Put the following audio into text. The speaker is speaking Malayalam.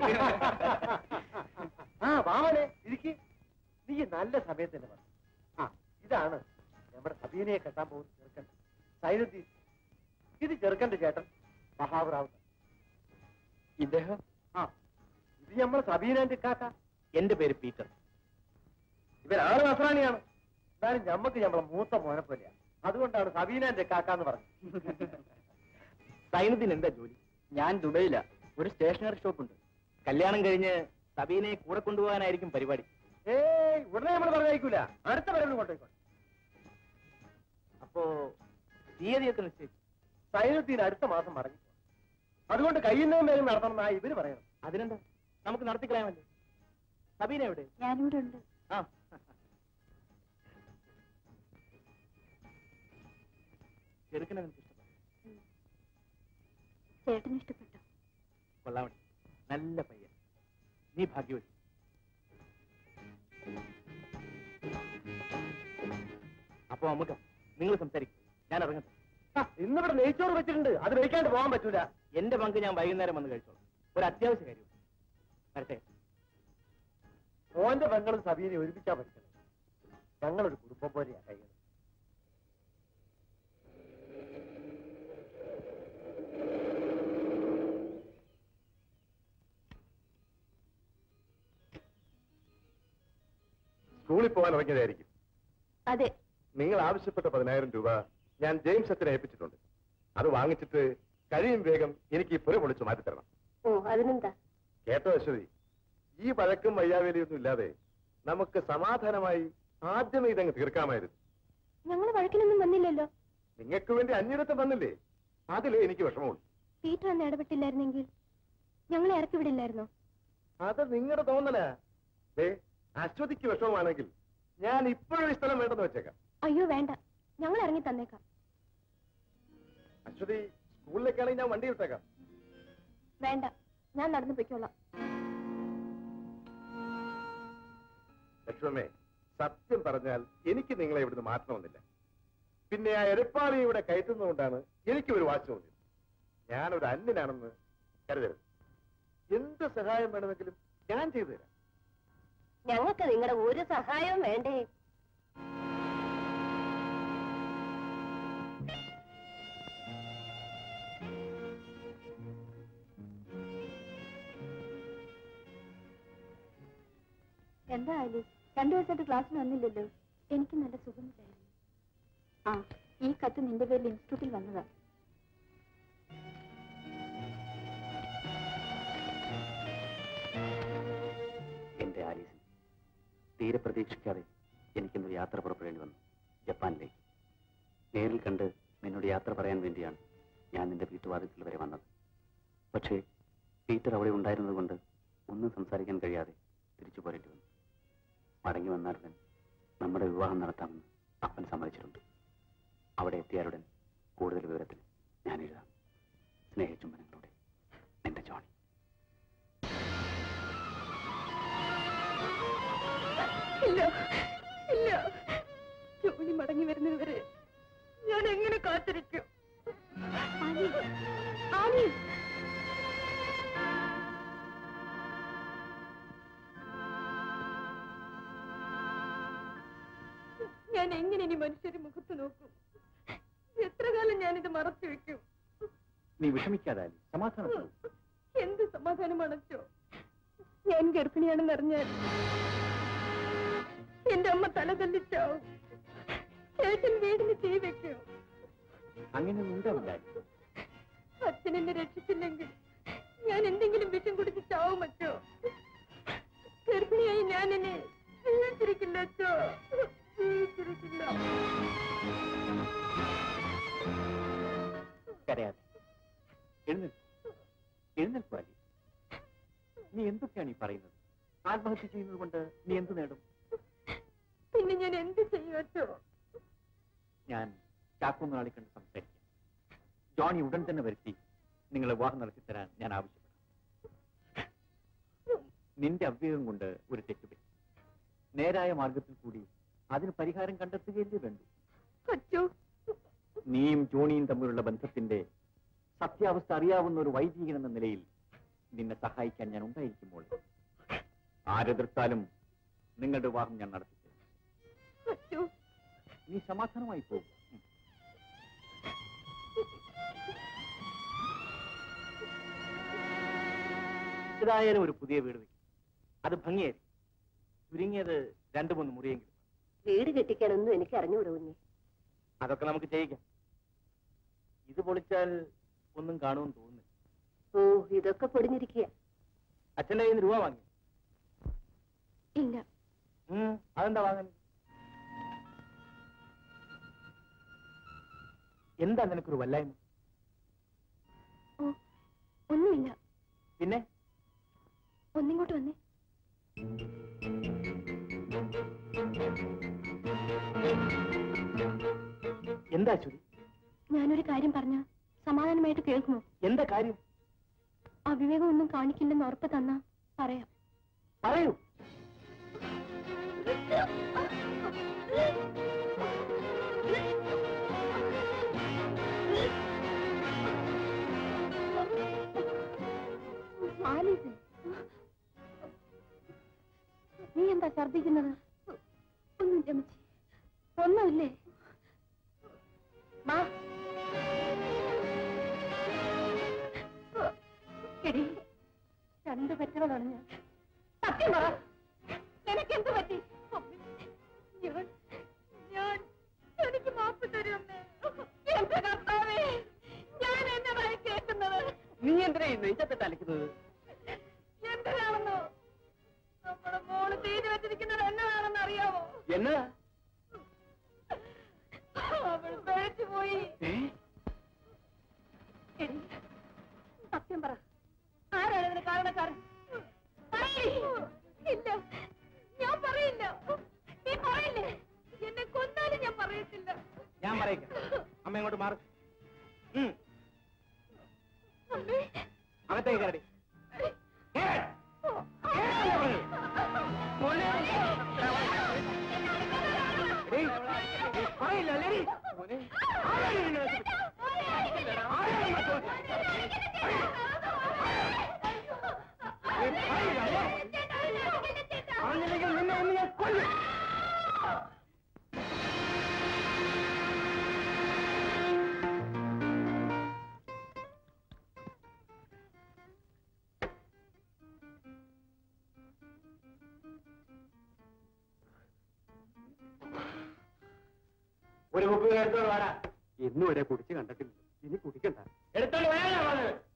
ആ വാമനെ ഇരിക്ക് നീ നല്ല സമയത്ത് തന്നെ വന്നു ആ ഇതാണ് നമ്മുടെ സബീനയെ കെട്ടാൻ പോകുന്ന ചെറുക്കൻ സൈനുദ്ദീൻ ഇത് ചെറുക്കന്റെ ചേട്ടൻ മഹാവറാവ് ഇദ്ദേഹം ആ ഇത് നമ്മുടെ സബീനന്റെ കാക്ക എന്റെ പേര് പീറ്റർ ഇവരാണ് നസ്രാണിയാണ് എന്നാലും ഞമ്മക്ക് ഞമ്മളെ മൂത്ത മോനെ പോലെയാ അതുകൊണ്ടാണ് സബീനന്റെ കാക്ക എന്ന് പറഞ്ഞത് സൈനുദ്ദീൻ എന്താ ജോലി ഞാൻ ദുബൈയില ഒരു സ്റ്റേഷനറി ഷോപ്പ് ഉണ്ട് കല്യാണം കഴിഞ്ഞ് സബീനെ കൂടെ കൊണ്ടുപോകാനായിരിക്കും പരിപാടി ഏയ് ഉടനെ നമ്മൾ പറഞ്ഞേക്കൂല അടുത്ത വരവ് കൊണ്ടുപോയിക്കോ അപ്പോ തീയതിയൊക്കെ നിശ്ചയിച്ചു സൈനുദ്ദീൻ അടുത്ത മാസം മടങ്ങി അതുകൊണ്ട് കഴിയുന്നതും വരെ നടത്തണമെന്നാ ഇവര് പറയണം അതിനെന്താ നമുക്ക് നടത്തിക്കളയാമല്ലോ സബീന എവിടെ ഞാനിവിടെ ഉണ്ട് ആ ചെറുക്കനെ നിനക്ക് ഇഷ്ടപ്പെട്ടു ചേട്ടന് ഇഷ്ടപ്പെട്ടോ കൊള്ളാമണി നല്ല പയ്യൻ നീ ഭാഗ്യവതി അപ്പൊ അമ്മുക നിങ്ങൾ സംസാരിക്കും ഞാൻ ഇറങ്ങട്ടെ ആ, ഇന്നിവിടെ നെയ്ച്ചോറ് വെച്ചിട്ടുണ്ട് അത് കഴിക്കാണ്ട് പോകാൻ പറ്റൂല എന്റെ പങ്ക് ഞാൻ വൈകുന്നേരം വന്ന് കഴിച്ചോളാം ഒരു അത്യാവശ്യ കാര്യം വരട്ടെ മോന്റെ പെങ്ങളും സബീനെ ഒരുമിച്ചാ പഠിക്കണം ഞങ്ങളൊരു കുടുംബം പോലെയാ കഴിയുന്നത് സ്കൂളിൽ പോകാൻ ഇറങ്ങിയതായിരിക്കും അതെ നിങ്ങൾ ആവശ്യപ്പെട്ട പതിനായിരം രൂപ ഞാൻ ജെയിംസ് അച്ഛനെ ഏൽപ്പിച്ചിട്ടുണ്ട് അത് വാങ്ങിച്ചിട്ട് കഴിയും വേഗം എനിക്ക് ഈ പുര പൊളിച്ച് മാറ്റിത്തരണം ഓ അതിനെന്താ കേട്ടോ അശ്വതി ഈ വഴക്കും വയ്യാവേലിയൊന്നും ഇല്ലാതെ നമുക്ക് സമാധാനമായി ആദ്യമേ ഇതങ്ങ് തീർക്കാമായിരുന്നു ഞങ്ങൾ വഴക്കിനൊന്നും വന്നില്ലല്ലോ നിങ്ങൾക്ക് വേണ്ടി അന്യരത്തെ വന്നില്ലേ അതിലേ എനിക്ക് വിഷമമുള്ളൂ പീറ്റർ അന്ന് ഇടപെട്ടില്ലായിരുന്നെങ്കിൽ ഞങ്ങളെ ഇറക്കി വിടില്ലായിരുന്നോ അത് നിങ്ങളുടെ തോന്നലാ ദേ അശ്വതിക്ക് വിഷമമാണെങ്കിൽ ഞാൻ ഇപ്പോഴും ഈ സ്ഥലം വേണ്ടെന്ന് വെച്ചേക്കാം അയ്യോ വേണ്ട ഞങ്ങൾ ഇറങ്ങി തന്നേക്കാം അശ്വതി സ്കൂളിലേക്കാണെങ്കിൽ ഞാൻ വണ്ടി വിട്ടേക്കാം വേണ്ട ഞാൻ നടന്നു പൊയ്ക്കോളാം ലക്ഷ്മമ്മേ സത്യം പറഞ്ഞാൽ എനിക്ക് നിങ്ങളെ ഇവിടുന്ന് മാറ്റണമെന്നില്ല പിന്നെ ആ എരപ്പാളി ഇവിടെ കയറ്റുന്നതുകൊണ്ടാണ് എനിക്ക് ഒരു വാശി തോന്നിയത് ഞാനൊരു അന്യനാണെന്ന് കരുതരുത് എന്ത് സഹായം വേണമെങ്കിലും ഞാൻ ചെയ്തു തരാം ഞങ്ങൾക്ക് നിങ്ങളുടെ ഒരു സഹായവും വേണ്ടേ എന്താ ആലി രണ്ടു ദിവസമായിട്ട് ക്ലാസ്സിന് വന്നില്ലല്ലോ എനിക്ക് നല്ല സുഖമില്ലായിരുന്നു ആ ഈ കത്ത് നിന്റെ പേരിൽ ഇൻസ്റ്റിറ്റ്യൂട്ടിൽ വന്നതാ എന്റെ ആലീസൻ തീരെ പ്രതീക്ഷിക്കാതെ എനിക്കിന്നൊരു യാത്ര പുറപ്പെടേണ്ടി വന്നു ജപ്പാനിലേക്ക് നേരിൽ കണ്ട് നിന്നോട് യാത്ര പറയാൻ വേണ്ടിയാണ് ഞാൻ നിന്റെ വീട്ടുവാതിൽക്കൽ വരെ വന്നത് പക്ഷേ പീറ്റർ അവിടെ ഉണ്ടായിരുന്നത് കൊണ്ട് ഒന്നും സംസാരിക്കാൻ കഴിയാതെ തിരിച്ചു പോരേണ്ടി വന്നു മടങ്ങി വന്നാലുടൻ നമ്മുടെ വിവാഹം നടത്താമെന്ന് അപ്പൻ സമ്മതിച്ചിട്ടുണ്ട് അവിടെ എത്തിയാലുടൻ കൂടുതൽ വിവരത്തിന് ഞാൻ എഴുതാം സ്നേഹചുംബനങ്ങളോടെ നിന്റെ ജോണി ഇല്ല ഇല്ല ജോലി മടങ്ങി വരുന്നത് വരെ ഞാൻ എങ്ങനെ കാത്തിരിക്കും ആനി, ആനി. ഞാൻ എങ്ങനെ ഇനി മനുഷ്യരെ മുഖത്ത് നോക്കും എത്ര കാലം ഞാനിത് മറച്ചു വെക്കും നീ വിഷമിക്കാതെ ആലി സമാധാനം എന്ത് സമാധാനം അടച്ചോ ഞാൻ ഗർഭിണിയാണെന്ന് അറിഞ്ഞാൽ എന്റെ അമ്മ തല തല്ലിച്ചാവും ചേട്ടൻ വീടിന് തീ വെക്കും അങ്ങനെയൊന്നും ഉണ്ടാവില്ല ആലി. അച്ഛൻ എന്നെ രക്ഷിച്ചില്ലെങ്കിൽ ഞാൻ എന്തെങ്കിലും വിഷം കുടിച്ച് ചാവും അച്ചോ ഗർഭിണിയായി ഞാൻ എന്നെ ജീവിച്ചിരിക്കില്ല അച്ചോ ജീവിച്ചിരിക്കില്ല കരയാതെ എഴുന്നേൽക്കൂ എഴുന്നേൽക്കൂ ആലി നീ എന്തൊക്കെയാണ് ഈ പറയുന്നത് ആത്മഹത്യ ചെയ്യുന്നത് കൊണ്ട് നീ എന്ത് നേടും പിന്നെ ഞാൻ എന്ത് ചെയ്യും അച്ചോ ഞാൻ ചാക്കോ നാളെ കണ്ട് സംസാരിക്കാം ജോണി ഉടൻ തന്നെ വരുത്തി നിങ്ങളെ വിവാഹം നടത്തി തരാൻ ഞാൻ ആവശ്യപ്പെടാം നിന്റെ അവിവേകം കൊണ്ട് ഒരു തെറ്റുപറ്റി നേരായ മാർഗത്തിൽ കൂടി അതിന് പരിഹാരം കണ്ടെത്തുകയല്ലേ വേണ്ടു അച്ചോ നീയും ജോണിയും തമ്മിലുള്ള ബന്ധത്തിന്റെ സത്യാവസ്ഥ അറിയാവുന്ന ഒരു വൈദികൻ എന്ന നിലയിൽ നിന്നെ സഹായിക്കാൻ ഞാൻ ഉണ്ടായിരിക്കുമ്പോൾ ആരെതിർത്താലും നിങ്ങളുടെ വിവാഹം ഞാൻ നടത്തിച്ചു അച്ഛോ നീ സമാധാനമായി പോകും ഉം. ഏതായാലും ഒരു പുതിയ വീട് വെക്കും അത് ഭംഗിയായിരിക്കും ചുരുങ്ങിയത് രണ്ടു മൂന്ന് മുറിയെങ്കിലും വീട് കെട്ടിക്കാനൊന്നും എനിക്ക് അറിഞ്ഞുകൂടാ കുഞ്ഞെ അതൊക്കെ നമുക്ക് ചെയ്യിക്കാം ഇത് പൊളിച്ചാൽ ഒന്നും കാണുമെന്ന് തോന്നുന്നു ഓ ഇതൊക്കെ പൊടിഞ്ഞിരിക്കുക അച്ഛൻ്റെ കയ്യിൽ നിന്ന് രൂപ വാങ്ങി ഇല്ല ഉം, അതെന്താ വാങ്ങാൻ എന്താ നിനക്കൊരു വല്ലായ്മ ഓ ഒന്നുമില്ല പിന്നെ ഒന്നിങ്ങോട്ട് വന്നേ എന്താ ചുരി ഞാനൊരു കാര്യം പറഞ്ഞ സമാധാനമായിട്ട് കേൾക്കുമോ എന്താ കാര്യം അവിവേകം ഒന്നും കാണിക്കില്ലെന്ന് ഉറപ്പ് തന്നാ പറയാം പറയൂ ആലീസ് നീ എന്താ ഛർദിക്കുന്നത് ഒന്നും ചമച്ചി ഒന്നുമില്ലേ മാ എടി രണ്ടു പെറ്റുകളാണ് ഞാൻ സത്യം പറ നിനക്ക് എന്ത് പറ്റി ഞാൻ ഞാൻ എനിക്ക് മാപ്പ് തരുമേ എന്റെ കർത്താവേ ഞാൻ എന്നതായി കേൾക്കുന്നത് നീ എന്തിനാ ഈ നെയ്ച്ചത്തിട്ട് അലക്കുന്നത് എന്തിനാണെന്നോ നമ്മുടെ മോള് ചെയ്തു വെച്ചിരിക്കുന്നത് എന്നതാണെന്ന് അറിയാമോ എന്നതാ അവൾ പിഴച്ചു പോയി എടി, സത്യം പറ ആരാണ് ഇതിന് കാരണക്കാരൻ പറയടി. ഇല്ല ഞാൻ പറയില്ല നീ പറയില്ലേ എന്നെ കൊന്നാലും ഞാൻ പറയത്തില്ല ഞാൻ പറയിക്കാം അമ്മ ഇങ്ങോട്ട് മാറി അമ്മേ. അകത്തേക്ക് കയറി പറയില്ല അല്ലേ പറഞ്ഞില്ലെങ്കിൽ നിന്നെ ഒന്ന് ഞാൻ കൊല്ലും ഒരു കുപ്പി എടുത്തോണ്ട് വാടാ ഇന്നും വരെ കുടിച്ച് കണ്ടിട്ടില്ല ഇനി കുടിക്കണ്ട എടുത്തോണ്ട് വരാനാ പറഞ്ഞത്